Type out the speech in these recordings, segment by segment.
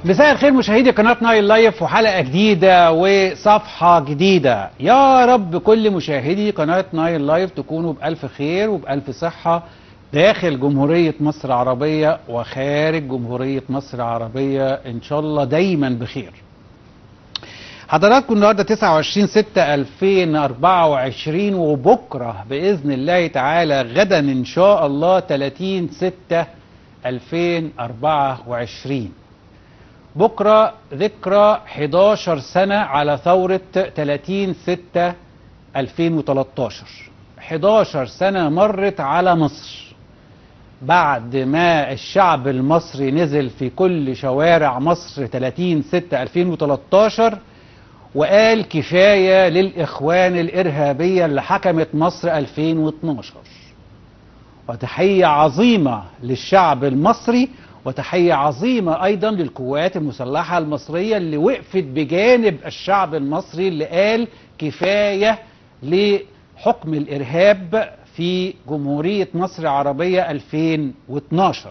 مساء الخير مشاهدي قناة نايل لايف وحلقة جديدة وصفحة جديدة يا رب كل مشاهدي قناة نايل لايف تكونوا بألف خير وبألف صحة داخل جمهورية مصر العربية وخارج جمهورية مصر العربية إن شاء الله دايما بخير حضراتكم النهارده 29 6 2024 وبكره باذن الله تعالى غدا ان شاء الله 30 6 2024 بكره ذكرى 11 سنه على ثوره 30 6 2013 11 سنه مرت على مصر بعد ما الشعب المصري نزل في كل شوارع مصر 30 6 2013 وقال كفاية للإخوان الإرهابية اللي حكمت مصر 2012 وتحية عظيمة للشعب المصري وتحية عظيمة أيضا للقوات المسلحة المصرية اللي وقفت بجانب الشعب المصري اللي قال كفاية لحكم الإرهاب في جمهورية مصر العربية 2012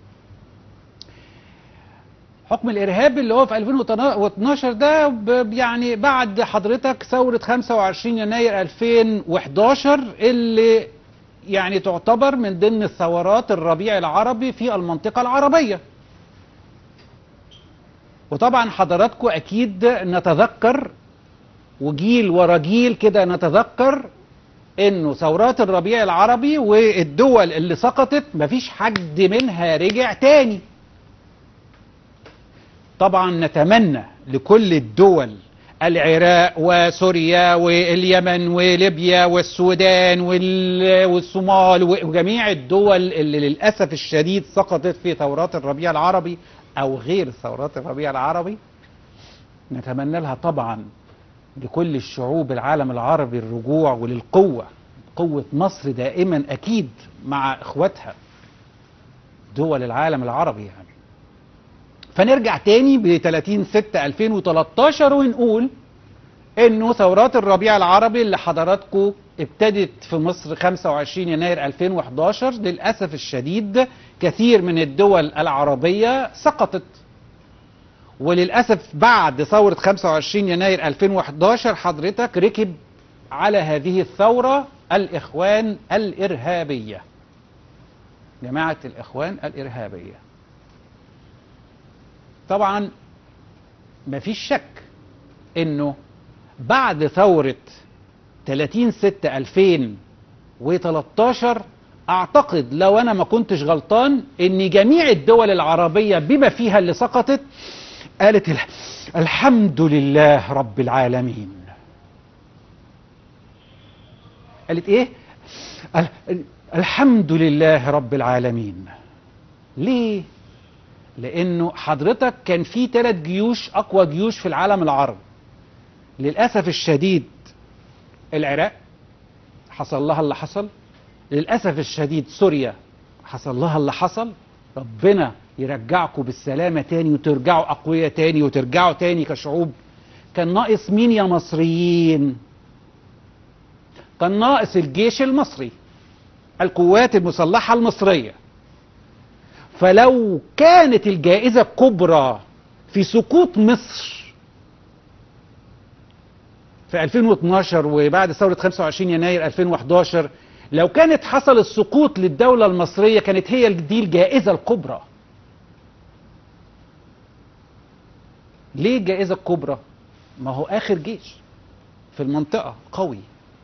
حكم الارهاب اللي هو في 2012 ده يعني بعد حضرتك ثوره 25 يناير 2011 اللي يعني تعتبر من ضمن الثورات الربيع العربي في المنطقه العربيه. وطبعا حضراتكم اكيد نتذكر وجيل ورا جيل كده نتذكر انه ثورات الربيع العربي والدول اللي سقطت مفيش حد منها رجع تاني. طبعا نتمنى لكل الدول العراق وسوريا واليمن وليبيا والسودان والصومال وجميع الدول اللي للاسف الشديد سقطت في ثورات الربيع العربي او غير ثورات الربيع العربي نتمنى لها طبعا لكل الشعوب العالم العربي الرجوع وللقوه قوه مصر دائما اكيد مع اخواتها دول العالم العربي يعني فنرجع تاني ب 30 6 2013 ونقول انه ثورات الربيع العربي اللي حضراتكم ابتدت في مصر 25 يناير 2011 للاسف الشديد كثير من الدول العربيه سقطت وللاسف بعد ثوره 25 يناير 2011 حضرتك ركب على هذه الثوره الاخوان الارهابيه جماعه الاخوان الارهابيه طبعا مفيش شك انه بعد ثورة 30 6 2013 اعتقد لو انا ما كنتش غلطان ان جميع الدول العربية بما فيها اللي سقطت قالت الحمد لله رب العالمين قالت ايه الحمد لله رب العالمين ليه لانه حضرتك كان في ثلاث جيوش اقوى جيوش في العالم العربي للاسف الشديد العراق حصل لها اللي حصل للاسف الشديد سوريا حصل لها اللي حصل ربنا يرجعكم بالسلامه تاني وترجعوا اقوياء تاني وترجعوا تاني كشعوب كان ناقص مين يا مصريين كان ناقص الجيش المصري القوات المسلحه المصريه فلو كانت الجائزة الكبرى في سقوط مصر في 2012 وبعد ثورة 25 يناير 2011 لو كانت حصل السقوط للدولة المصرية كانت هي دي الجائزة الكبرى ليه الجائزة الكبرى؟ ما هو آخر جيش في المنطقة قوي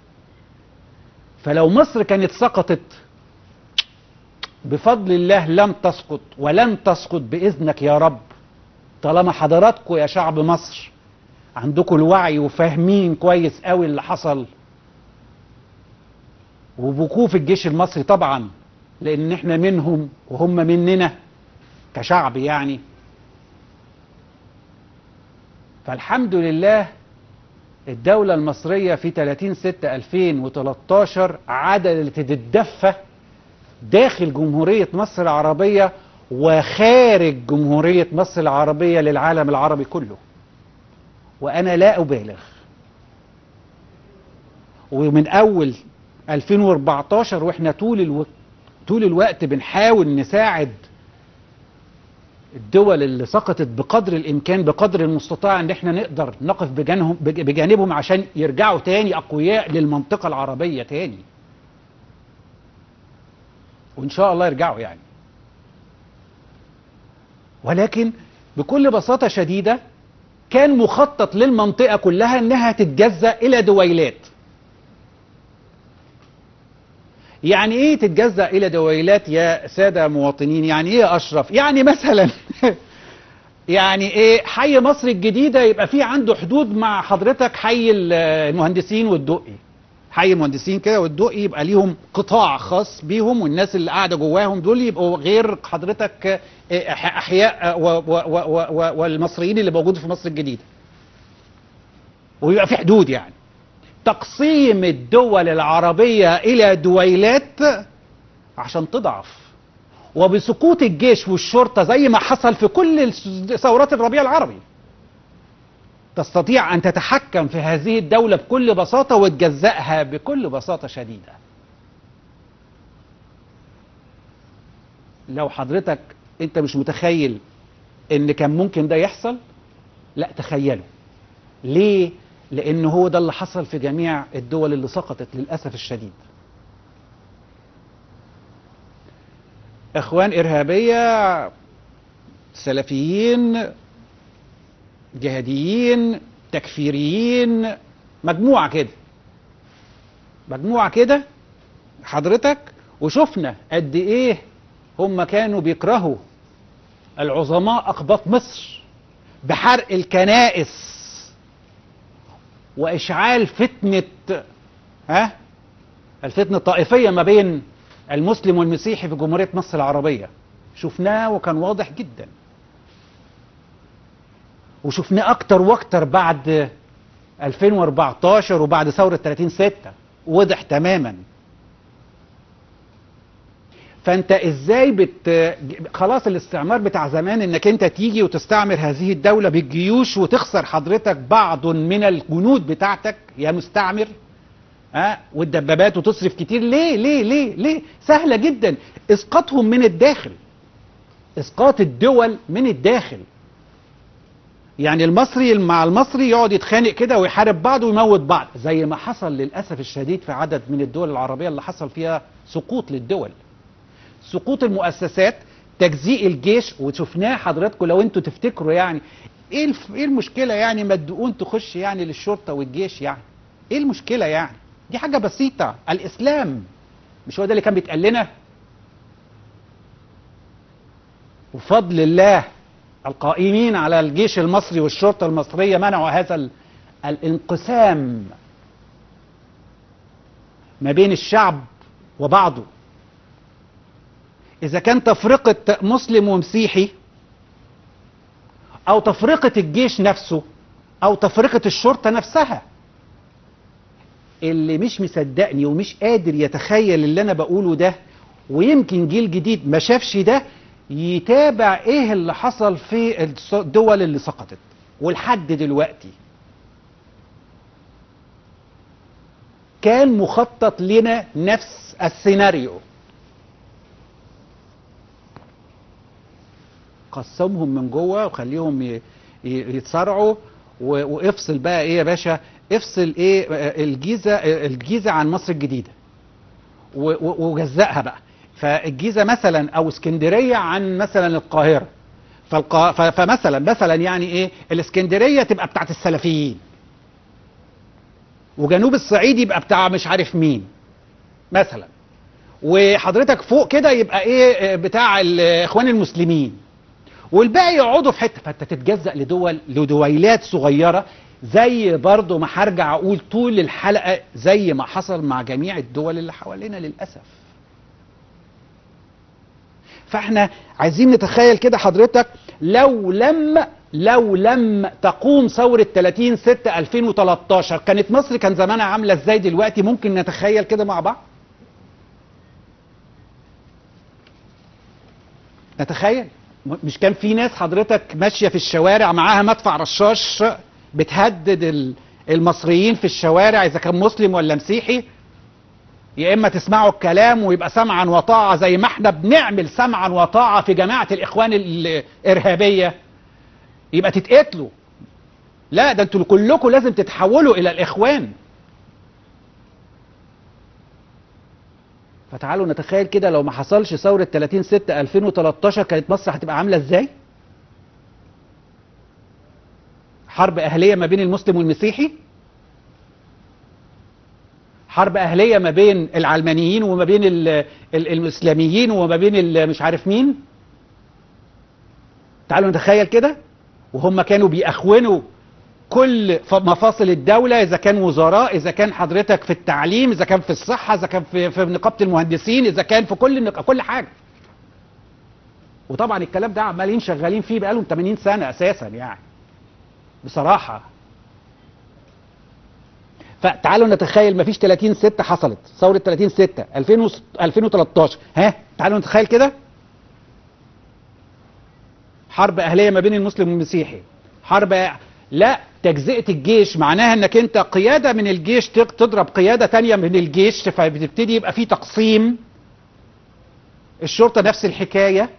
فلو مصر كانت سقطت بفضل الله لم تسقط ولن تسقط باذنك يا رب طالما حضراتكم يا شعب مصر عندكم الوعي وفاهمين كويس قوي اللي حصل وبوقوف الجيش المصري طبعا لان احنا منهم وهم مننا كشعب يعني فالحمد لله الدولة المصرية في 30 6 2013 عدلت الدفة داخل جمهورية مصر العربية وخارج جمهورية مصر العربية للعالم العربي كله وأنا لا أبالغ ومن أول 2014 وإحنا طول الوقت طول الوقت بنحاول نساعد الدول اللي سقطت بقدر الامكان بقدر المستطاع ان احنا نقدر نقف بجانبهم بجانبهم عشان يرجعوا تاني اقوياء للمنطقه العربيه تاني وان شاء الله يرجعوا يعني ولكن بكل بساطه شديده كان مخطط للمنطقه كلها انها تتجزا الى دويلات يعني ايه تتجزأ الى دويلات يا سادة مواطنين يعني ايه يا اشرف يعني مثلا يعني ايه حي مصر الجديدة يبقى في عنده حدود مع حضرتك حي المهندسين والدقي حي المهندسين كده والدقي يبقى ليهم قطاع خاص بيهم والناس اللي قاعدة جواهم دول يبقوا غير حضرتك احياء و و و و والمصريين اللي موجودين في مصر الجديدة ويبقى في حدود يعني تقسيم الدول العربية إلى دويلات عشان تضعف وبسقوط الجيش والشرطة زي ما حصل في كل ثورات الربيع العربي تستطيع أن تتحكم في هذه الدولة بكل بساطة وتجزأها بكل بساطة شديدة لو حضرتك انت مش متخيل ان كان ممكن ده يحصل لا تخيله ليه لان هو ده اللي حصل في جميع الدول اللي سقطت للاسف الشديد اخوان ارهابيه سلفيين جهاديين تكفيريين مجموعه كده مجموعه كده حضرتك وشفنا قد ايه هم كانوا بيكرهوا العظماء اقباط مصر بحرق الكنائس واشعال فتنه ها الفتنه الطائفيه ما بين المسلم والمسيحي في جمهوريه مصر العربيه شفناه وكان واضح جدا وشفناه اكتر واكتر بعد 2014 وبعد ثوره 30 6 وضح تماما فانت ازاي بت خلاص الاستعمار بتاع زمان انك انت تيجي وتستعمر هذه الدولة بالجيوش وتخسر حضرتك بعض من الجنود بتاعتك يا مستعمر ها أه؟ والدبابات وتصرف كتير ليه ليه ليه ليه سهلة جدا اسقاطهم من الداخل اسقاط الدول من الداخل يعني المصري مع المصري يقعد يتخانق كده ويحارب بعض ويموت بعض زي ما حصل للاسف الشديد في عدد من الدول العربيه اللي حصل فيها سقوط للدول سقوط المؤسسات تجزيء الجيش وشفناه حضراتكم لو انتوا تفتكروا يعني ايه الف... ايه المشكله يعني ما الدقون تخش يعني للشرطه والجيش يعني ايه المشكله يعني دي حاجه بسيطه الاسلام مش هو ده اللي كان بيتقال لنا وفضل الله القائمين على الجيش المصري والشرطه المصريه منعوا هذا ال... الانقسام ما بين الشعب وبعضه إذا كان تفرقة مسلم ومسيحي أو تفرقة الجيش نفسه أو تفرقة الشرطة نفسها اللي مش مصدقني ومش قادر يتخيل اللي أنا بقوله ده ويمكن جيل جديد ما شافش ده يتابع إيه اللي حصل في الدول اللي سقطت ولحد دلوقتي كان مخطط لنا نفس السيناريو قسمهم من جوه وخليهم يتصارعوا وافصل بقى ايه يا باشا افصل ايه الجيزه الجيزه عن مصر الجديده وجزأها بقى فالجيزه مثلا او اسكندريه عن مثلا القاهره فالقا... فمثلا مثلا يعني ايه الاسكندريه تبقى بتاعت السلفيين وجنوب الصعيد يبقى بتاع مش عارف مين مثلا وحضرتك فوق كده يبقى ايه بتاع الاخوان المسلمين والباقي يقعدوا في حته فانت تتجزأ لدول لدويلات صغيره زي برضه ما هرجع اقول طول الحلقه زي ما حصل مع جميع الدول اللي حوالينا للاسف. فاحنا عايزين نتخيل كده حضرتك لو لم لو لم تقوم ثورة 30 6 2013 كانت مصر كان زمانها عاملة ازاي دلوقتي ممكن نتخيل كده مع بعض؟ نتخيل مش كان في ناس حضرتك ماشيه في الشوارع معاها مدفع رشاش بتهدد المصريين في الشوارع اذا كان مسلم ولا مسيحي يا اما تسمعوا الكلام ويبقى سمعا وطاعه زي ما احنا بنعمل سمعا وطاعه في جماعه الاخوان الارهابيه يبقى تتقتلوا لا ده انتوا كلكم لازم تتحولوا الى الاخوان فتعالوا نتخيل كده لو ما حصلش ثورة 30 6 2013 كانت مصر هتبقى عاملة ازاي؟ حرب أهلية ما بين المسلم والمسيحي حرب أهلية ما بين العلمانيين وما بين ال ال الإسلاميين وما بين ال- مش عارف مين تعالوا نتخيل كده وهم كانوا بيأخونوا كل ف- مفاصل الدولة إذا كان وزراء إذا كان حضرتك في التعليم إذا كان في الصحة إذا كان في, في نقابة المهندسين إذا كان في كل النق- كل حاجة وطبعا الكلام ده عمالين شغالين فيه بقالهم 80 سنة أساسا يعني بصراحة فتعالوا نتخيل مفيش 30 6 حصلت ثورة 30 6 2013 ها تعالوا نتخيل كده حرب أهلية ما بين المسلم والمسيحي حرب لا تجزئة الجيش معناها انك انت قيادة من الجيش تق- تضرب قيادة تانية من الجيش فبتبتدي يبقى في تقسيم الشرطة نفس الحكاية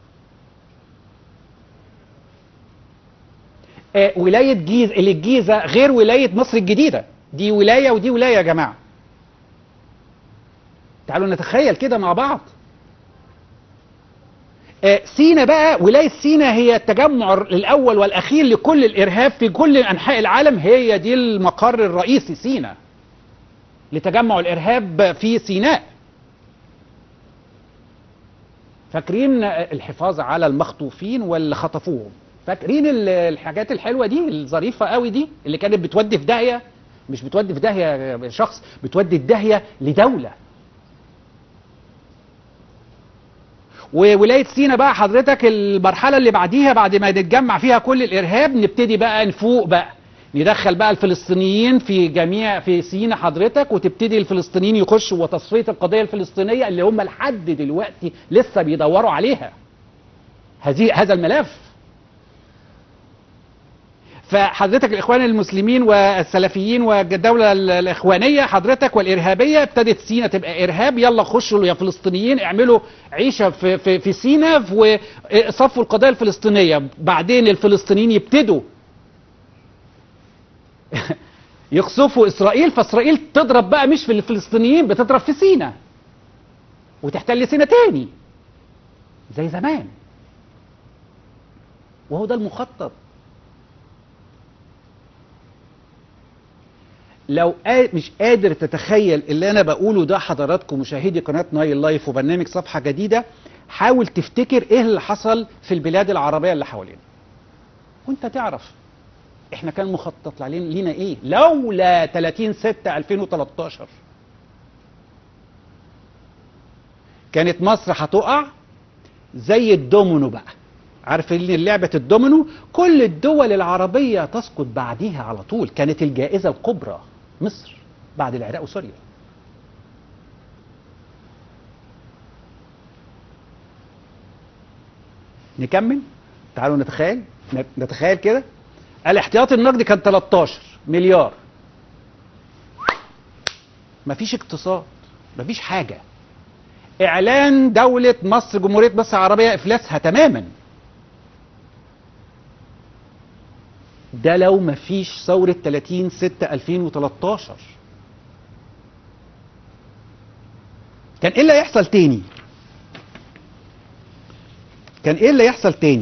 آه، ولاية جيزة اللي الجيزة غير ولاية مصر الجديدة دي ولاية ودي ولاية يا جماعة تعالوا نتخيل كده مع بعض آه، سينا بقى ولاية سينا هي التجمع الأول والأخير لكل الإرهاب في كل أنحاء العالم هي دي المقر الرئيسي سينا لتجمع الإرهاب في سيناء فاكرين الحفاظ على المخطوفين واللي خطفوهم فاكرين ال- الحاجات الحلوه دي الظريفه قوي دي اللي كانت بتودي في داهيه مش بتودي في داهيه شخص بتودي في داهيه لدوله وولايه سينا بقى حضرتك المرحله اللي بعديها بعد ما نتجمع فيها كل الارهاب نبتدي بقى نفوق بقى ندخل بقى الفلسطينيين في جميع في سينا حضرتك وتبتدي الفلسطينيين يخشوا وتصفيه القضيه الفلسطينيه اللي هم لحد دلوقتي لسه بيدوروا عليها هذه هذا الملف فحضرتك الاخوان المسلمين والسلفيين والدوله ال- الاخوانيه حضرتك والارهابيه ابتدت سينا تبقى ارهاب يلا خشوا يا فلسطينيين اعملوا عيشه في في, في سينا وصفوا القضيه الفلسطينيه بعدين الفلسطينيين يبتدوا يقصفوا اسرائيل فاسرائيل تضرب بقى مش في الفلسطينيين بتضرب في سينا وتحتل سينا تاني زي زمان وهو ده المخطط لو قا- مش قادر تتخيل اللي انا بقوله ده حضراتكم مشاهدي قناه نايل لايف وبرنامج صفحه جديده حاول تفتكر ايه اللي حصل في البلاد العربيه اللي حوالينا وانت تعرف احنا كان مخطط علينا لينا ايه لولا 30 6 2013 كانت مصر هتقع زي الدومينو بقى عارفين لعبة الدومينو كل الدول العربية تسقط بعديها على طول كانت الجائزة الكبرى مصر بعد العراق وسوريا نكمل تعالوا نتخيل نتخيل كده الاحتياطي النقدي كان 13 مليار مفيش اقتصاد مفيش حاجة اعلان دولة مصر جمهورية مصر العربية افلاسها تماما ده لو مفيش ثورة 30 6 2013 كان ايه اللي هيحصل تاني كان ايه اللي يحصل تاني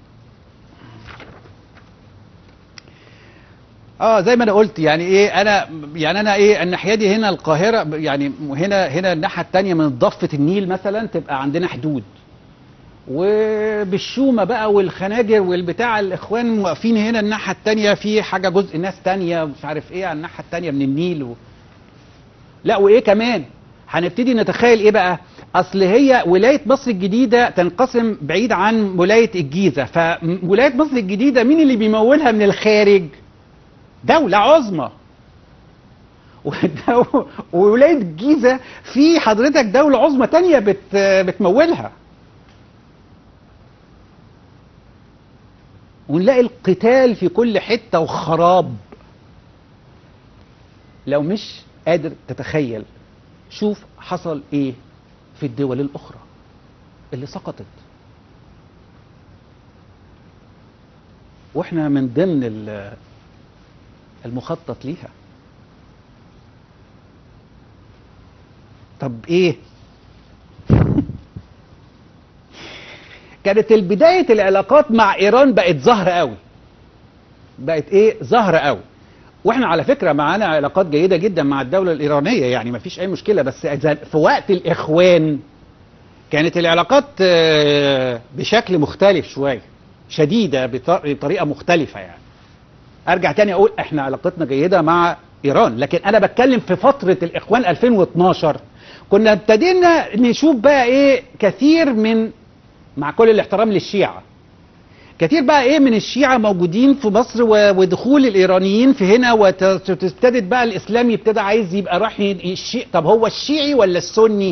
اه زي ما انا قلت يعني ايه انا يعني انا ايه الناحيه دي هنا القاهره يعني هنا هنا الناحيه الثانيه من ضفه النيل مثلا تبقى عندنا حدود وبالشومه بقى والخناجر والبتاع الاخوان واقفين هنا الناحيه الثانيه في حاجه جزء ناس تانية مش عارف ايه على الناحيه الثانيه من النيل و... لا وايه كمان هنبتدي نتخيل ايه بقى اصل هي ولايه مصر الجديده تنقسم بعيد عن ولايه الجيزه فولايه مصر الجديده مين اللي بيمولها من الخارج دولة عظمى ودو- وولاية الجيزة في حضرتك دولة عظمى تانية بت بتمولها ونلاقي القتال في كل حتة وخراب لو مش قادر تتخيل شوف حصل ايه في الدول الاخرى اللي سقطت واحنا من ضمن ال- المخطط ليها طب ايه كانت البداية العلاقات مع ايران بقت ظاهرة قوي بقت ايه ظاهرة قوي واحنا على فكرة معانا علاقات جيدة جدا مع الدولة الايرانية يعني ما فيش اي مشكلة بس إذا في وقت الاخوان كانت العلاقات آه، بشكل مختلف شوية شديدة بط- بطريقة مختلفة يعني ارجع تاني اقول احنا علاقتنا جيدة مع ايران لكن انا بتكلم في فترة الاخوان 2012 كنا ابتدينا نشوف بقى ايه كثير من مع كل الاحترام للشيعة كتير بقى ايه من الشيعة موجودين في مصر و- ودخول الايرانيين في هنا وابتدت بقى الاسلامي ابتدى عايز يبقى راح ي- الشيء طب هو الشيعي ولا السني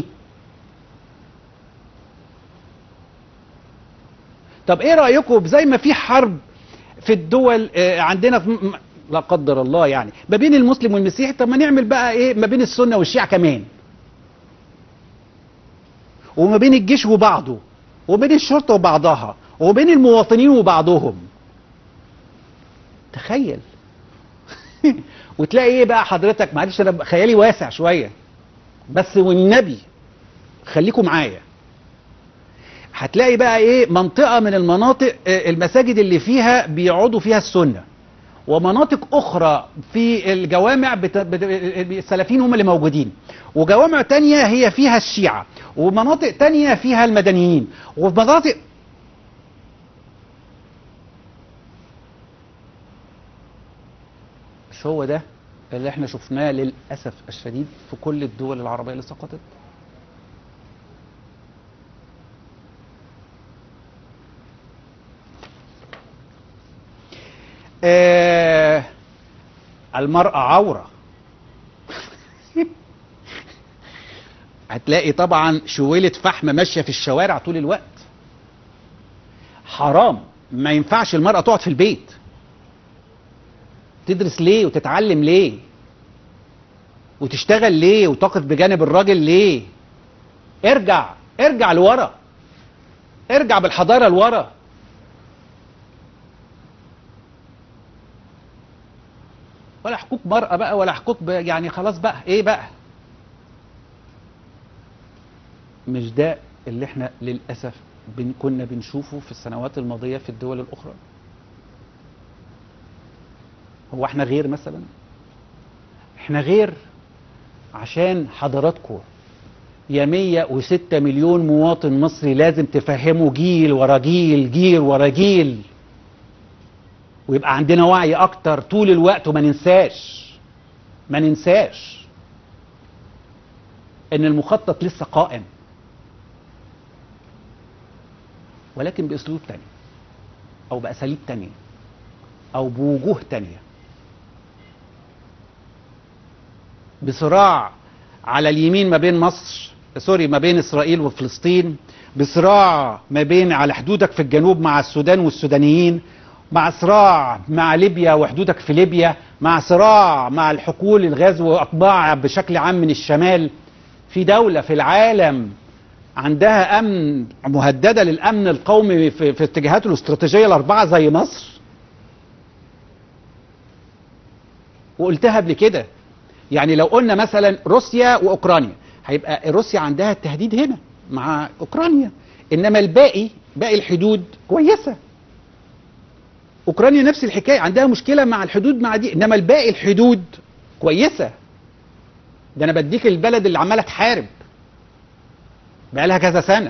طب ايه رايكم زي ما في حرب في الدول آه، عندنا في م- م- لا قدر الله يعني ما بين المسلم والمسيحي طب ما نعمل بقى ايه ما بين السنه والشيعة كمان وما بين الجيش وبعضه وبين الشرطه وبعضها وبين المواطنين وبعضهم تخيل وتلاقي ايه بقى حضرتك معلش انا خيالي واسع شويه بس والنبي خليكم معايا هتلاقي بقى ايه منطقه من المناطق آه، المساجد اللي فيها بيقعدوا فيها السنه ومناطق اخرى في الجوامع بت... بت... السلفيين هم اللي موجودين وجوامع تانية هي فيها الشيعة ومناطق تانية فيها المدنيين ومناطق مش هو ده اللي احنا شفناه للأسف الشديد في كل الدول العربية اللي سقطت آه المرأة عورة هتلاقي طبعا شويلة فحم ماشية في الشوارع طول الوقت حرام ما ينفعش المرأة تقعد في البيت تدرس ليه وتتعلم ليه وتشتغل ليه وتقف بجانب الراجل ليه ارجع ارجع لورا ارجع بالحضارة لورا ولا حقوق مرأة بقى ولا حقوق ب... يعني خلاص بقى ايه بقى مش ده اللي احنا للأسف بن كنا بنشوفه في السنوات الماضية في الدول الأخرى هو احنا غير مثلا احنا غير عشان حضراتكم يا 106 مليون مواطن مصري لازم تفهموا جيل ورا جيل جيل ورا جيل ويبقى عندنا وعي اكتر طول الوقت وما ننساش ما ننساش ان المخطط لسه قائم ولكن باسلوب تاني او باساليب تانية او بوجوه تانية بصراع على اليمين ما بين مصر سوري ما بين اسرائيل وفلسطين بصراع ما بين على حدودك في الجنوب مع السودان والسودانيين مع صراع مع ليبيا وحدودك في ليبيا مع صراع مع الحقول الغاز واطباع بشكل عام من الشمال في دولة في العالم عندها امن مهدده للامن القومي في, في اتجاهاته الاستراتيجيه الاربعه زي مصر وقلتها قبل كده يعني لو قلنا مثلا روسيا واوكرانيا هيبقى روسيا عندها التهديد هنا مع اوكرانيا انما الباقي باقي الحدود كويسه اوكرانيا نفس الحكايه عندها مشكله مع الحدود مع دي انما الباقي الحدود كويسه ده انا بديك البلد اللي عماله تحارب بقالها كذا سنه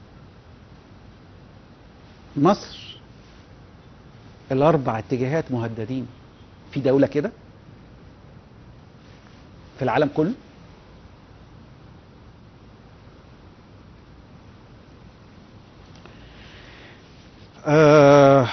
مصر الاربع اتجاهات مهددين في دوله كده في العالم كله آه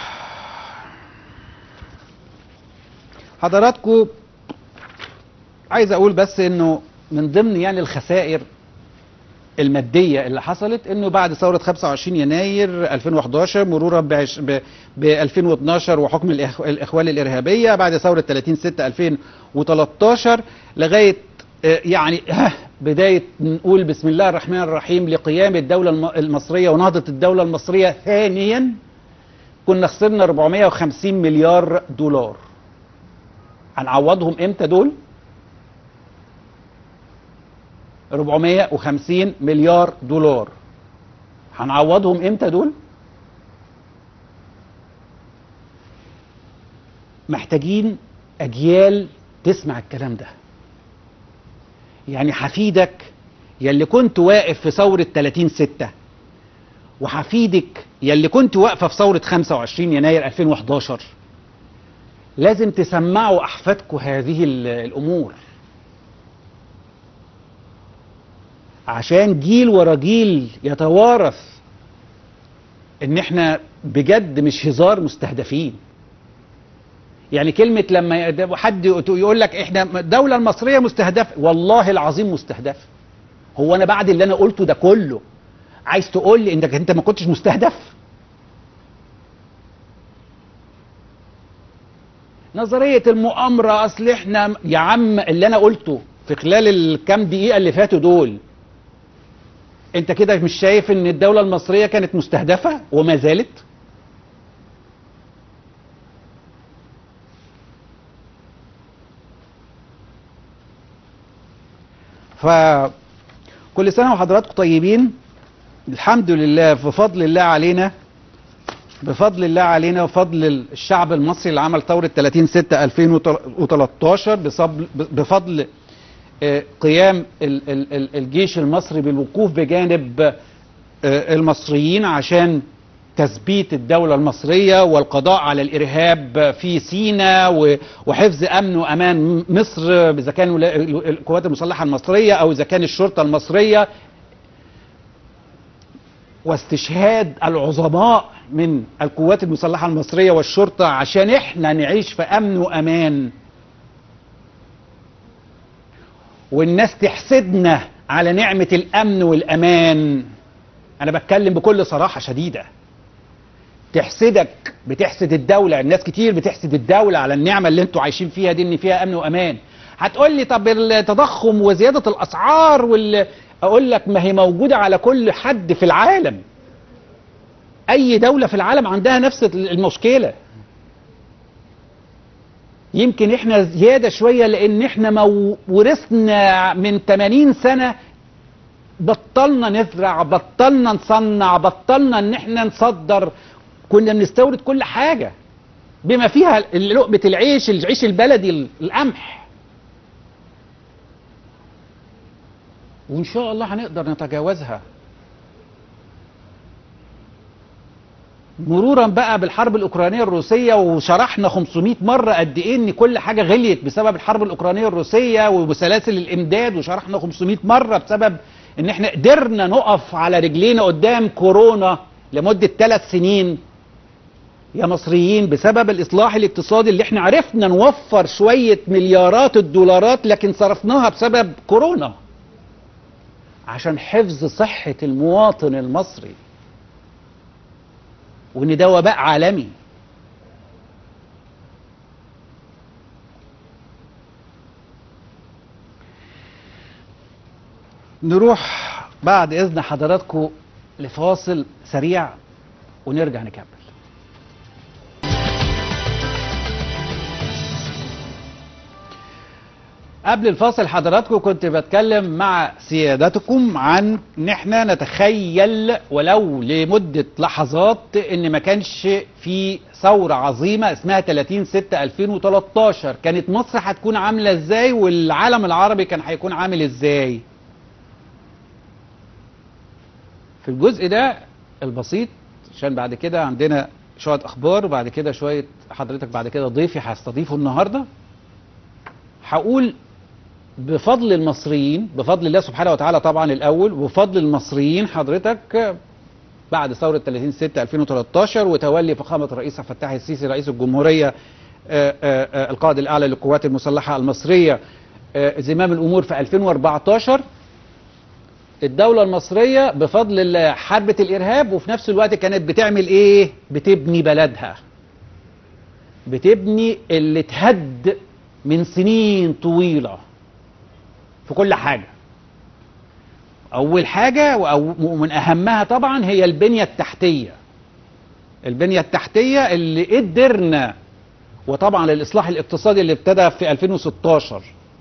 حضراتكم عايز اقول بس انه من ضمن يعني الخسائر المادية اللي حصلت انه بعد ثورة 25 يناير 2011 مرورا ب 2012 وحكم الإخ... الاخوان الارهابية بعد ثورة 30 6 2013 لغاية آه، يعني ها بداية نقول بسم الله الرحمن الرحيم لقيام الدولة الم- المصرية ونهضة الدولة المصرية ثانيا كنا خسرنا 450 مليار دولار هنعوضهم امتى دول 450 مليار دولار هنعوضهم امتى دول محتاجين اجيال تسمع الكلام ده يعني حفيدك يلي كنت واقف في ثورة 30 ستة وحفيدك يلي كنت واقفة في ثورة 25 يناير 2011 لازم تسمعوا أحفادكم هذه ال- الأمور عشان جيل ورا جيل يتوارث ان احنا بجد مش هزار مستهدفين يعني كلمة لما ي- حد يقول لك احنا الدولة المصرية مستهدفة والله العظيم مستهدفة هو انا بعد اللي انا قلته ده كله عايز تقول لي انك انت ما كنتش مستهدف نظرية المؤامرة اصل احنا يا عم اللي انا قلته في خلال الكام دقيقة اللي فاتوا دول انت كده مش شايف ان الدولة المصرية كانت مستهدفة وما زالت فكل سنة وحضراتكم طيبين الحمد لله بفضل الله علينا بفضل الله علينا وفضل الشعب المصري اللي عمل ثورة 30 6 2013 بصبل- بفضل آه، قيام ال- ال- ال- الجيش المصري بالوقوف بجانب آه، المصريين عشان تثبيت الدولة المصرية والقضاء على الإرهاب في سيناء و- وحفظ أمن وأمان مصر إذا كان ولا- القوات المسلحة المصرية أو إذا كان الشرطة المصرية واستشهاد العظماء من القوات المسلحة المصرية والشرطة عشان احنا نعيش في أمن وأمان والناس تحسدنا على نعمة الأمن والأمان أنا بتكلم بكل صراحة شديدة تحسدك بتحسد الدولة الناس كتير بتحسد الدولة على النعمة اللي انتوا عايشين فيها دي ان فيها أمن وأمان هتقول لي طب التضخم وزيادة الأسعار وال أقول لك ما هي موجودة على كل حد في العالم أي دولة في العالم عندها نفس المشكلة يمكن احنا زيادة شوية لان احنا مو ورثنا من 80 سنة بطلنا نزرع بطلنا نصنع بطلنا ان احنا نصدر كنا بنستورد كل حاجة بما فيها لقمة العيش العيش البلدي القمح وان شاء الله هنقدر نتجاوزها مرورا بقى بالحرب الاوكرانيه الروسيه وشرحنا 500 مره قد ايه ان كل حاجه غليت بسبب الحرب الاوكرانيه الروسيه وبسلاسل الامداد وشرحنا 500 مره بسبب ان احنا قدرنا نقف على رجلينا قدام كورونا لمده ثلاث سنين يا مصريين بسبب الاصلاح الاقتصادي اللي احنا عرفنا نوفر شويه مليارات الدولارات لكن صرفناها بسبب كورونا عشان حفظ صحه المواطن المصري وان ده وباء عالمي نروح بعد اذن حضراتكم لفاصل سريع ونرجع نكمل قبل الفاصل حضراتكم كنت بتكلم مع سيادتكم عن ان احنا نتخيل ولو لمدة لحظات ان ما كانش في ثورة عظيمة اسمها 30 6 2013 كانت مصر هتكون عاملة ازاي والعالم العربي كان هيكون عامل ازاي في الجزء ده البسيط عشان بعد كده عندنا شوية اخبار وبعد كده شوية حضرتك بعد كده ضيفي هستضيفه النهارده هقول بفضل المصريين بفضل الله سبحانه وتعالى طبعا الاول وبفضل المصريين حضرتك بعد ثوره 30 6 2013 وتولي فخامه الرئيس عبد الفتاح السيسي رئيس الجمهوريه آآ آآ القائد الاعلى للقوات المسلحه المصريه زمام الامور في 2014 الدوله المصريه بفضل الله حاربت الارهاب وفي نفس الوقت كانت بتعمل ايه بتبني بلدها بتبني اللي اتهد من سنين طويله في كل حاجة أول حاجة أو من أهمها طبعا هي البنية التحتية البنية التحتية اللي قدرنا وطبعا الإصلاح الاقتصادي اللي ابتدى في 2016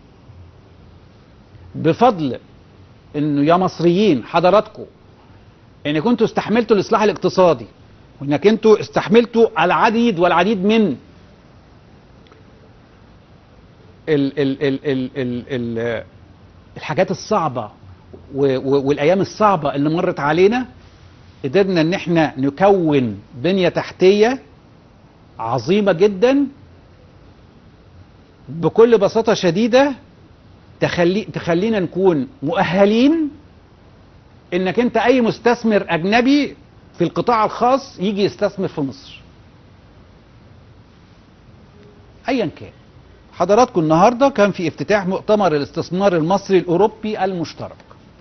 بفضل انه يا مصريين حضراتكم ان كنتوا استحملتوا الاصلاح الاقتصادي وانك انتوا استحملتوا العديد والعديد من ال ال ال ال ال ال الحاجات الصعبة و- و- والايام الصعبة اللي مرت علينا قدرنا ان احنا نكون بنية تحتية عظيمة جدا بكل بساطة شديدة تخلي تخلينا نكون مؤهلين انك انت اي مستثمر اجنبي في القطاع الخاص يجي يستثمر في مصر ايا كان حضراتكم النهارده كان في افتتاح مؤتمر الاستثمار المصري الاوروبي المشترك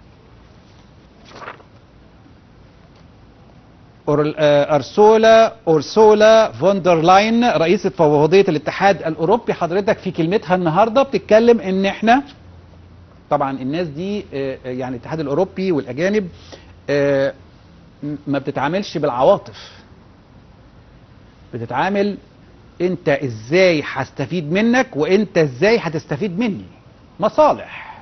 أور- آه، ارسولا اورسولا فوندر لاين رئيسة فوضية الاتحاد الاوروبي حضرتك في كلمتها النهارده بتتكلم ان احنا طبعا الناس دي آه، آه، يعني الاتحاد الاوروبي والاجانب آه، م- ما بتتعاملش بالعواطف بتتعامل انت ازاي هستفيد منك وانت ازاي هتستفيد مني مصالح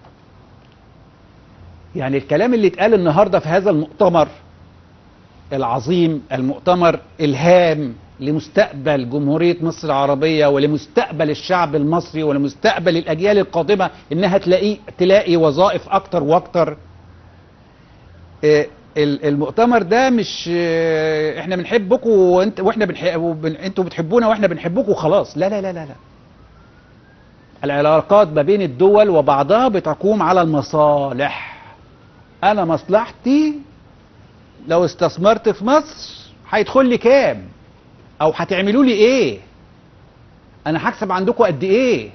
يعني الكلام اللي اتقال النهارده في هذا المؤتمر العظيم المؤتمر الهام لمستقبل جمهورية مصر العربية ولمستقبل الشعب المصري ولمستقبل الأجيال القادمة إنها تلاقي تلاقي وظائف أكتر وأكتر آه، ال- المؤتمر ده مش آه، احنا بنحبكم وانت واحنا بنحب وبن- انتوا بتحبونا واحنا بنحبكم وخلاص لا لا لا لا لا العلاقات ما بين الدول وبعضها بتقوم على المصالح انا مصلحتي لو استثمرت في مصر هيدخل لي كام او هتعملوا لي ايه انا هكسب عندكم قد ايه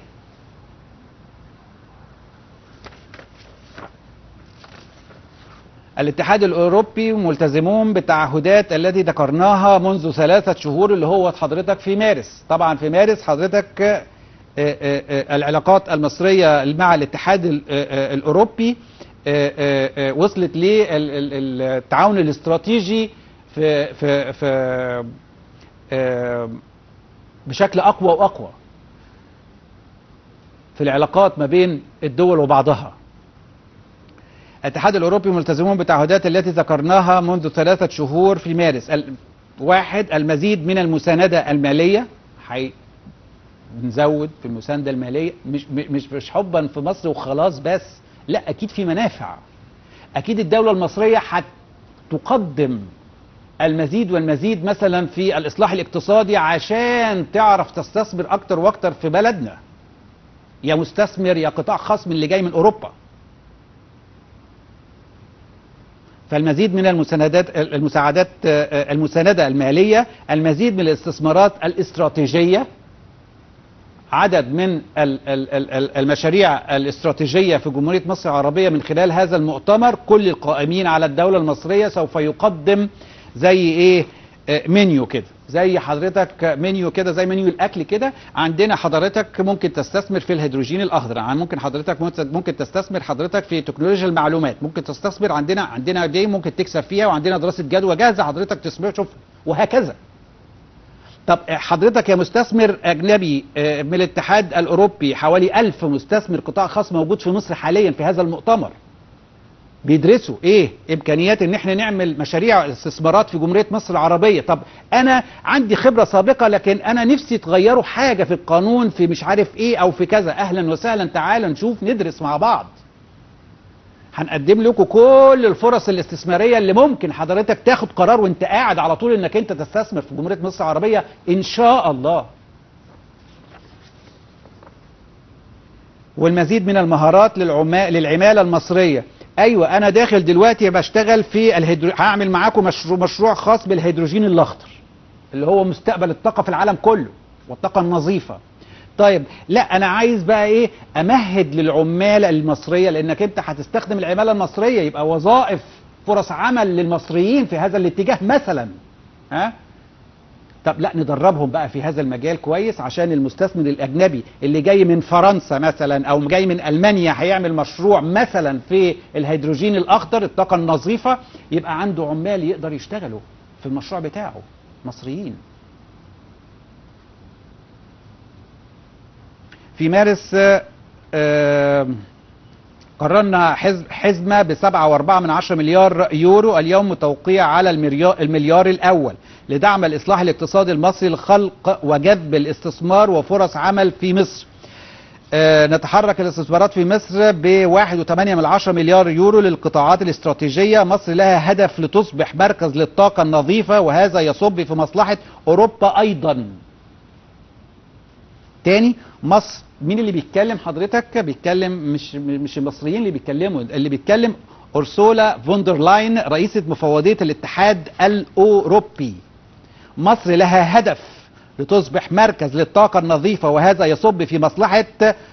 الاتحاد الاوروبي ملتزمون بالتعهدات التي ذكرناها منذ ثلاثة شهور اللي هو حضرتك في مارس طبعا في مارس حضرتك آه، آه، آه، العلاقات المصرية مع الاتحاد ال- آه، آه، الاوروبي آه، آه، آه، وصلت للتعاون الاستراتيجي في في في آه، بشكل اقوى واقوى في العلاقات ما بين الدول وبعضها الاتحاد الاوروبي ملتزمون بالتعهدات التي ذكرناها منذ ثلاثة شهور في مارس ال- واحد المزيد من المساندة المالية حي بنزود في المساندة المالية مش مش مش حبا في مصر وخلاص بس لا اكيد في منافع اكيد الدولة المصرية هتقدم المزيد والمزيد مثلا في الاصلاح الاقتصادي عشان تعرف تستثمر اكتر واكتر في بلدنا يا مستثمر يا قطاع خاص من اللي جاي من اوروبا فالمزيد من المساندات المساعدات آه، المساندة المالية المزيد من الاستثمارات الاستراتيجية عدد من ال- ال- ال- ال- المشاريع الاستراتيجية في جمهورية مصر العربية من خلال هذا المؤتمر كل القائمين على الدولة المصرية سوف يقدم زي ايه آه، منيو كده زي حضرتك منيو كده زي منيو الاكل كده عندنا حضرتك ممكن تستثمر في الهيدروجين الاخضر عن- ممكن حضرتك ممكن- ممكن تستثمر حضرتك في تكنولوجيا المعلومات ممكن تستثمر عندنا عندنا دي ممكن تكسب فيها وعندنا دراسه جدوى جاهزه حضرتك تسمع شوف وهكذا طب حضرتك يا مستثمر اجنبي آه، من الاتحاد الاوروبي حوالي ألف مستثمر قطاع خاص موجود في مصر حاليا في هذا المؤتمر بيدرسوا ايه امكانيات ان احنا نعمل مشاريع استثمارات في جمهوريه مصر العربيه طب انا عندي خبره سابقه لكن انا نفسي تغيروا حاجه في القانون في مش عارف ايه او في كذا اهلا وسهلا تعالوا نشوف ندرس مع بعض هنقدم لكم كل الفرص الاستثماريه اللي ممكن حضرتك تاخد قرار وانت قاعد على طول انك انت تستثمر في جمهوريه مصر العربيه ان شاء الله والمزيد من المهارات للعمال للعماله المصريه ايوه انا داخل دلوقتي بشتغل في الهيدرو... هعمل معاكم مشروع مشروع خاص بالهيدروجين الاخضر اللي هو مستقبل الطاقه في العالم كله والطاقه النظيفه طيب لا انا عايز بقى ايه امهد للعماله المصريه لانك انت هتستخدم العماله المصريه يبقى وظائف فرص عمل للمصريين في هذا الاتجاه مثلا ها طب لا ندربهم بقى في هذا المجال كويس عشان المستثمر الاجنبي اللي جاي من فرنسا مثلا او جاي من المانيا هيعمل مشروع مثلا في الهيدروجين الاخضر الطاقه النظيفه يبقى عنده عمال يقدر يشتغلوا في المشروع بتاعه مصريين في مارس آه قررنا حزب حزمة بسبعة واربعة من عشرة مليار يورو اليوم توقيع على المليار, المليار الأول لدعم الإصلاح الاقتصادي المصري لخلق وجذب الاستثمار وفرص عمل في مصر آه نتحرك الاستثمارات في مصر بواحد وثمانية من عشرة مليار يورو للقطاعات الاستراتيجية مصر لها هدف لتصبح مركز للطاقة النظيفة وهذا يصب في مصلحة أوروبا أيضا تاني مصر مين اللي بيتكلم حضرتك بيتكلم مش مش المصريين اللي بيتكلموا اللي بيتكلم أرسولا فوندر لاين رئيسة مفوضية الاتحاد الأوروبي مصر لها هدف لتصبح مركز للطاقة النظيفة وهذا يصب في مصلحة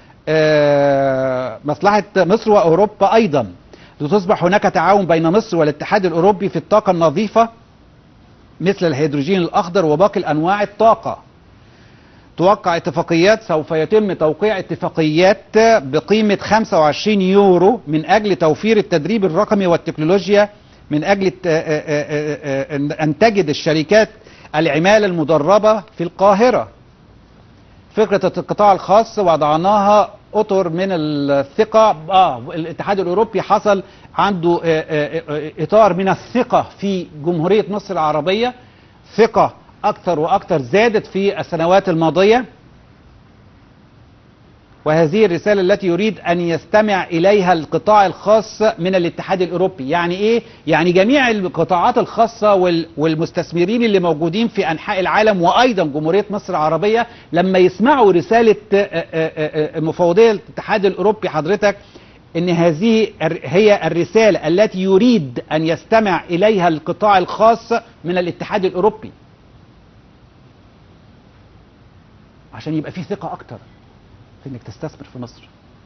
آه مصلحة مصر وأوروبا أيضا لتصبح هناك تعاون بين مصر والاتحاد الأوروبي في الطاقة النظيفة مثل الهيدروجين الأخضر وباقي الأنواع الطاقة توقع اتفاقيات سوف يتم توقيع اتفاقيات بقيمة 25 يورو من أجل توفير التدريب الرقمي والتكنولوجيا من أجل أن تجد الشركات العمالة المدربة في القاهرة فكرة القطاع الخاص وضعناها أطر من الثقة آه الاتحاد الأوروبي حصل عنده إطار من الثقة في جمهورية مصر العربية ثقة أكثر وأكثر زادت في السنوات الماضية وهذه الرسالة التي يريد أن يستمع إليها القطاع الخاص من الاتحاد الأوروبي يعني إيه؟ يعني جميع القطاعات الخاصة والمستثمرين اللي موجودين في أنحاء العالم وأيضا جمهورية مصر العربية لما يسمعوا رسالة مفوضية الاتحاد الأوروبي حضرتك ان هذه هي الرسالة التي يريد ان يستمع اليها القطاع الخاص من الاتحاد الاوروبي عشان يبقى في ثقة أكتر في إنك تستثمر في مصر.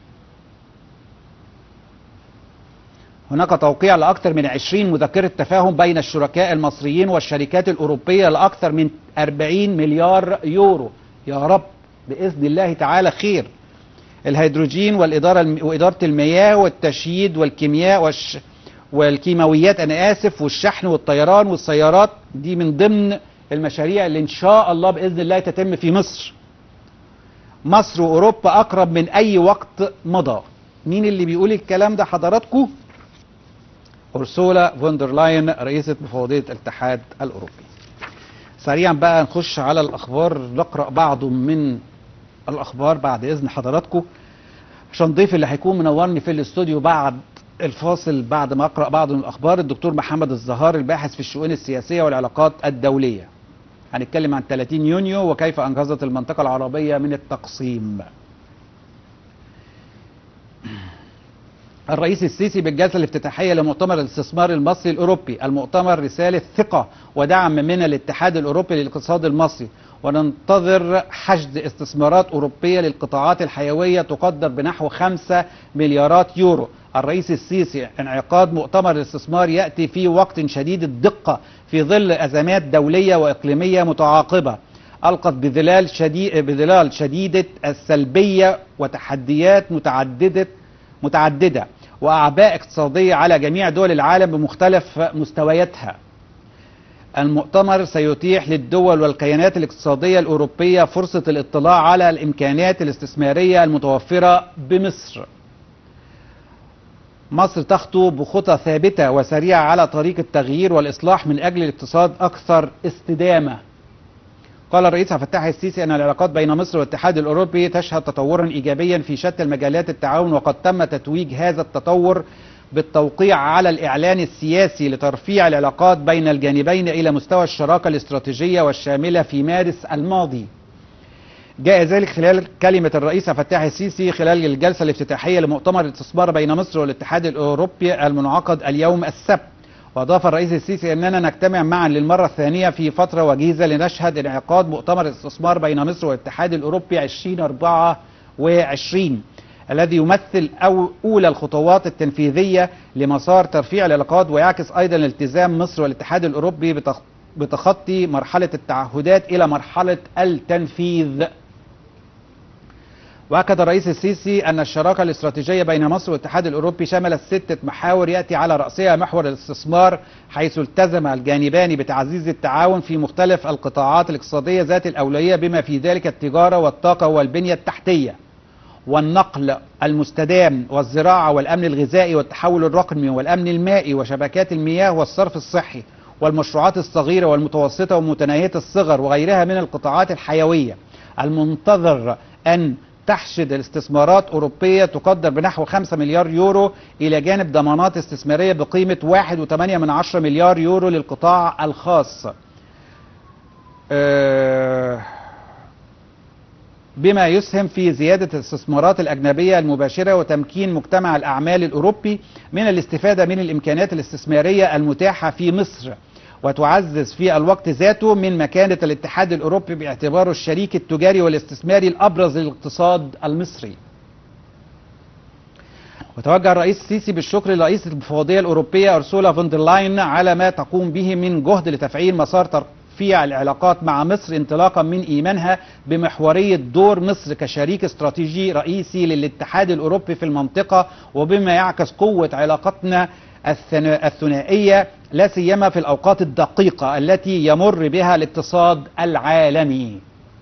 هناك توقيع لأكثر من 20 مذكرة تفاهم بين الشركاء المصريين والشركات الأوروبية لأكثر من 40 مليار يورو. يا رب بإذن الله تعالى خير. الهيدروجين والإدارة وإدارة المياه والتشييد والكيمياء والش والكيماويات أنا آسف والشحن والطيران والسيارات دي من ضمن المشاريع اللي إن شاء الله بإذن الله تتم في مصر. مصر واوروبا اقرب من اي وقت مضى مين اللي بيقول الكلام ده حضراتكم أرسولا فوندر لاين رئيسة مفوضية الاتحاد الأوروبي سريعا بقى نخش على الأخبار نقرأ بعض من الأخبار بعد إذن حضراتكم عشان ضيف اللي هيكون منورني في الاستوديو بعد الفاصل بعد ما أقرأ بعض من الأخبار الدكتور محمد الزهار الباحث في الشؤون السياسية والعلاقات الدولية هنتكلم عن 30 يونيو وكيف أنقذت المنطقة العربية من التقسيم الرئيس السيسي بالجلسة الافتتاحية لمؤتمر الاستثمار المصري الأوروبي المؤتمر رسالة ثقة ودعم من الاتحاد الأوروبي للاقتصاد المصري وننتظر حشد استثمارات أوروبية للقطاعات الحيوية تقدر بنحو 5 مليارات يورو الرئيس السيسي انعقاد مؤتمر الاستثمار يأتي في وقت شديد الدقة في ظل أزمات دولية وإقليمية متعاقبة ألقت بظلال شديد بظلال شديدة السلبية وتحديات متعددة متعددة وأعباء اقتصادية على جميع دول العالم بمختلف مستوياتها المؤتمر سيتيح للدول والكيانات الاقتصادية الأوروبية فرصة الاطلاع على الإمكانيات الاستثمارية المتوفرة بمصر مصر تخطو بخطى ثابتة وسريعة على طريق التغيير والإصلاح من أجل الاقتصاد أكثر استدامة قال الرئيس عبد الفتاح السيسي أن العلاقات بين مصر والاتحاد الأوروبي تشهد تطورا إيجابيا في شتى المجالات التعاون وقد تم تتويج هذا التطور بالتوقيع على الإعلان السياسي لترفيع العلاقات بين الجانبين إلى مستوى الشراكة الاستراتيجية والشاملة في مارس الماضي جاء ذلك خلال كلمة الرئيس عبد الفتاح السيسي خلال الجلسة الافتتاحية لمؤتمر الاستثمار بين مصر والاتحاد الأوروبي المنعقد اليوم السبت وأضاف الرئيس السيسي أننا نجتمع معا للمرة الثانية في فترة وجيزة لنشهد انعقاد مؤتمر الاستثمار بين مصر والاتحاد الأوروبي 2024 الذي يمثل أو أولى الخطوات التنفيذية لمسار ترفيع العلاقات ويعكس أيضا التزام مصر والاتحاد الأوروبي بتخطي مرحلة التعهدات إلى مرحلة التنفيذ واكد الرئيس السيسي ان الشراكه الاستراتيجيه بين مصر والاتحاد الاوروبي شملت سته محاور ياتي على راسها محور الاستثمار حيث التزم الجانبان بتعزيز التعاون في مختلف القطاعات الاقتصاديه ذات الاولويه بما في ذلك التجاره والطاقه والبنيه التحتيه والنقل المستدام والزراعه والامن الغذائي والتحول الرقمي والامن المائي وشبكات المياه والصرف الصحي والمشروعات الصغيره والمتوسطه ومتناهيه الصغر وغيرها من القطاعات الحيويه المنتظر ان تحشد الاستثمارات أوروبية تقدر بنحو 5 مليار يورو إلى جانب ضمانات استثمارية بقيمة 1.8 من عشرة مليار يورو للقطاع الخاص أه بما يسهم في زيادة الاستثمارات الأجنبية المباشرة وتمكين مجتمع الأعمال الأوروبي من الاستفادة من الإمكانيات الاستثمارية المتاحة في مصر وتعزز في الوقت ذاته من مكانة الاتحاد الأوروبي باعتباره الشريك التجاري والاستثماري الأبرز للاقتصاد المصري وتوجه الرئيس السيسي بالشكر لرئيس المفوضية الأوروبية أرسولا فوندرلاين على ما تقوم به من جهد لتفعيل مسار ترفيع العلاقات مع مصر انطلاقا من إيمانها بمحورية دور مصر كشريك استراتيجي رئيسي للاتحاد الأوروبي في المنطقة وبما يعكس قوة علاقتنا الثنائية لا سيما في الأوقات الدقيقة التي يمر بها الاقتصاد العالمي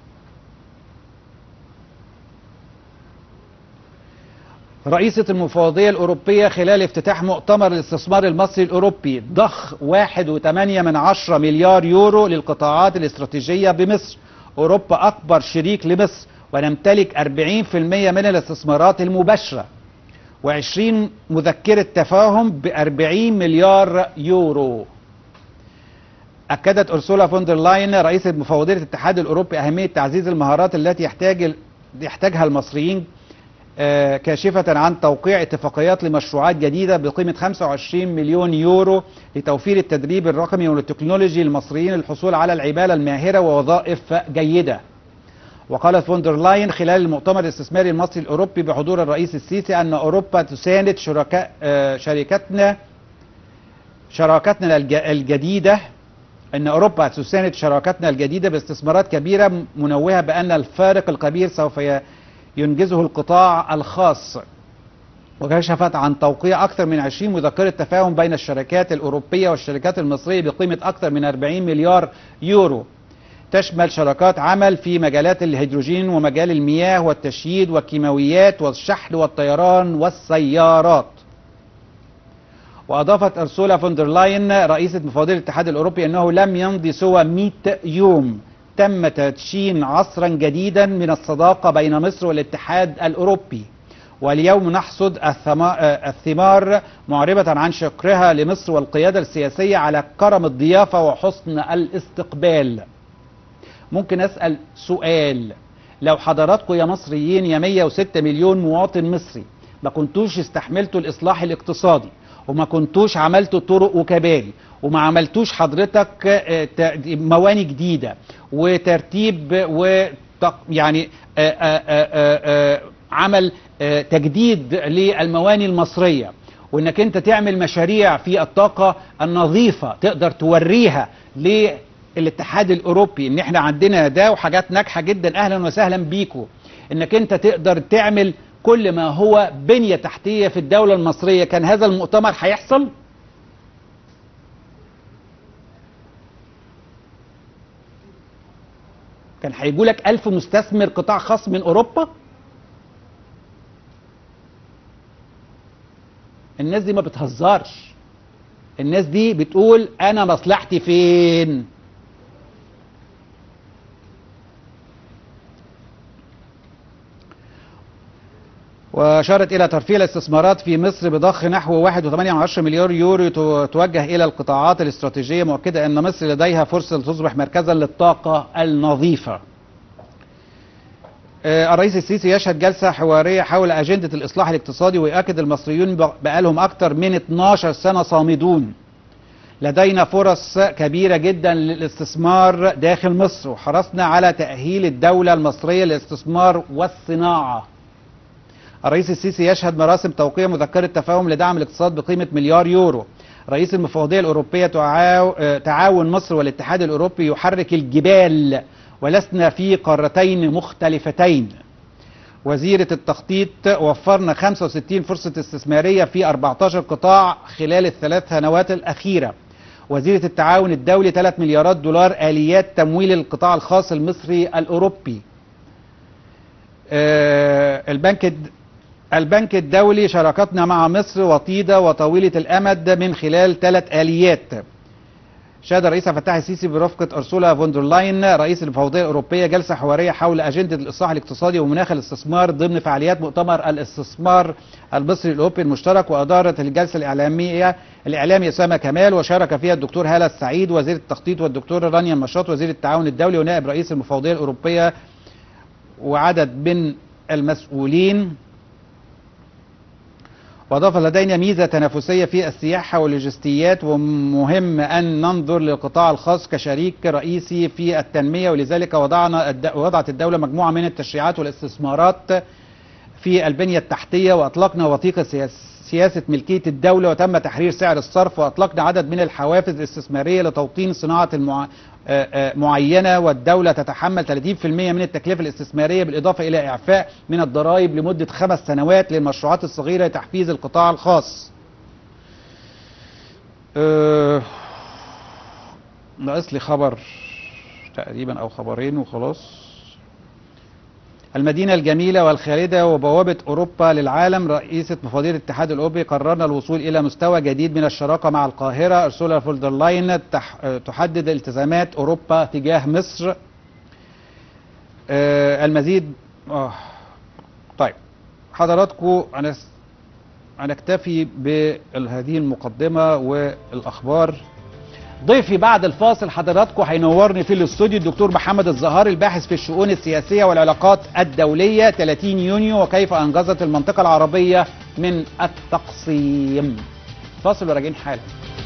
رئيسة المفوضية الأوروبية خلال افتتاح مؤتمر الاستثمار المصري الأوروبي ضخ واحد وثمانية من عشرة مليار يورو للقطاعات الاستراتيجية بمصر أوروبا أكبر شريك لمصر ونمتلك 40% من الاستثمارات المباشرة و20 مذكرة تفاهم ب 40 مليار يورو أكدت أرسولا فوندر لاين رئيسة مفوضية الاتحاد الأوروبي أهمية تعزيز المهارات التي يحتاج يحتاجها المصريين كاشفة عن توقيع اتفاقيات لمشروعات جديدة بقيمة 25 مليون يورو لتوفير التدريب الرقمي والتكنولوجي للمصريين للحصول على العمالة الماهرة ووظائف جيدة وقالت فوندر لاين خلال المؤتمر الاستثماري المصري الأوروبي بحضور الرئيس السيسي أن أوروبا تساند شركاء شركتنا شراكتنا الجديدة أن أوروبا تساند شراكتنا الجديدة باستثمارات كبيرة منوهة بأن الفارق الكبير سوف ينجزه القطاع الخاص وكشفت عن توقيع أكثر من 20 مذكرة تفاهم بين الشركات الأوروبية والشركات المصرية بقيمة أكثر من 40 مليار يورو تشمل شراكات عمل في مجالات الهيدروجين ومجال المياه والتشييد والكيماويات والشحن والطيران والسيارات وأضافت أرسولا فوندر لاين رئيسة مفوضية الاتحاد الأوروبي أنه لم يمضي سوى 100 يوم تم تدشين عصرا جديدا من الصداقة بين مصر والاتحاد الأوروبي واليوم نحصد الثمار معربة عن شكرها لمصر والقيادة السياسية على كرم الضيافة وحسن الاستقبال ممكن أسأل سؤال لو حضراتكم يا مصريين يا 106 مليون مواطن مصري ما كنتوش استحملتوا الإصلاح الاقتصادي وما كنتوش عملتوا طرق وكباري وما عملتوش حضرتك مواني جديدة وترتيب و يعني آآ آآ عمل تجديد للمواني المصرية وانك انت تعمل مشاريع في الطاقة النظيفة تقدر توريها للاتحاد الاوروبي ان احنا عندنا ده وحاجات ناجحة جدا اهلا وسهلا بيكم انك انت تقدر تعمل كل ما هو بنية تحتية في الدولة المصرية كان هذا المؤتمر هيحصل كان هيجوا لك ألف مستثمر قطاع خاص من أوروبا الناس دي ما بتهزرش الناس دي بتقول أنا مصلحتي فين وأشارت إلى ترفيه الاستثمارات في مصر بضخ نحو 1.8 مليار يورو توجه إلى القطاعات الاستراتيجية مؤكدة أن مصر لديها فرصة لتصبح مركزا للطاقة النظيفة الرئيس السيسي يشهد جلسة حوارية حول أجندة الإصلاح الاقتصادي ويؤكد المصريون بقالهم أكثر من 12 سنة صامدون لدينا فرص كبيرة جدا للاستثمار داخل مصر وحرصنا على تأهيل الدولة المصرية للاستثمار والصناعة الرئيس السيسي يشهد مراسم توقيع مذكرة تفاهم لدعم الاقتصاد بقيمة مليار يورو رئيس المفوضية الأوروبية تعاو- آه، تعاون مصر والاتحاد الأوروبي يحرك الجبال ولسنا في قارتين مختلفتين وزيرة التخطيط وفرنا 65 فرصة استثمارية في 14 قطاع خلال الثلاث سنوات الأخيرة وزيرة التعاون الدولي 3 مليارات دولار آليات تمويل القطاع الخاص المصري الأوروبي آه، البنك الد- البنك الدولي شراكتنا مع مصر وطيدة وطويلة الأمد من خلال ثلاث آليات شهد الرئيس عبد الفتاح السيسي برفقة أرسولا فوندر لاين رئيس المفوضية الأوروبية جلسة حوارية حول أجندة الإصلاح الاقتصادي ومناخ الاستثمار ضمن فعاليات مؤتمر الاستثمار المصري الأوروبي المشترك وأدارت الجلسة الإعلامية الإعلامي أسامة كمال وشارك فيها الدكتور هالة السعيد وزير التخطيط والدكتور رانيا النشاط وزير التعاون الدولي ونائب رئيس المفوضية الأوروبية وعدد من المسؤولين وأضاف لدينا ميزة تنافسية في السياحة واللوجستيات ومهم أن ننظر للقطاع الخاص كشريك رئيسي في التنمية ولذلك وضعنا الد... وضعت الدولة مجموعة من التشريعات والاستثمارات في البنية التحتية وأطلقنا وثيقة سياس... سياسة ملكية الدولة وتم تحرير سعر الصرف وأطلقنا عدد من الحوافز الاستثمارية لتوطين صناعة المع... آه، آه، معينة والدولة تتحمل 30% من التكلفة الاستثمارية بالإضافة إلى إعفاء من الضرائب لمدة خمس سنوات للمشروعات الصغيرة لتحفيز القطاع الخاص آه، ناقص لي خبر تقريبا أو خبرين وخلاص المدينة الجميلة والخالدة وبوابة أوروبا للعالم رئيسة مفوضية الاتحاد الأوروبي قررنا الوصول إلى مستوى جديد من الشراكة مع القاهرة أرسولا فولدر لاين تح... تحدد التزامات أوروبا تجاه مصر آه المزيد آه. طيب حضراتكم أنا هنكتفي بهذه المقدمة والأخبار ضيفي بعد الفاصل حضراتكم هينورني في الاستوديو الدكتور محمد الزهار الباحث في الشؤون السياسية والعلاقات الدولية 30 يونيو وكيف أنجزت المنطقة العربية من التقسيم فاصل وراجعين حالا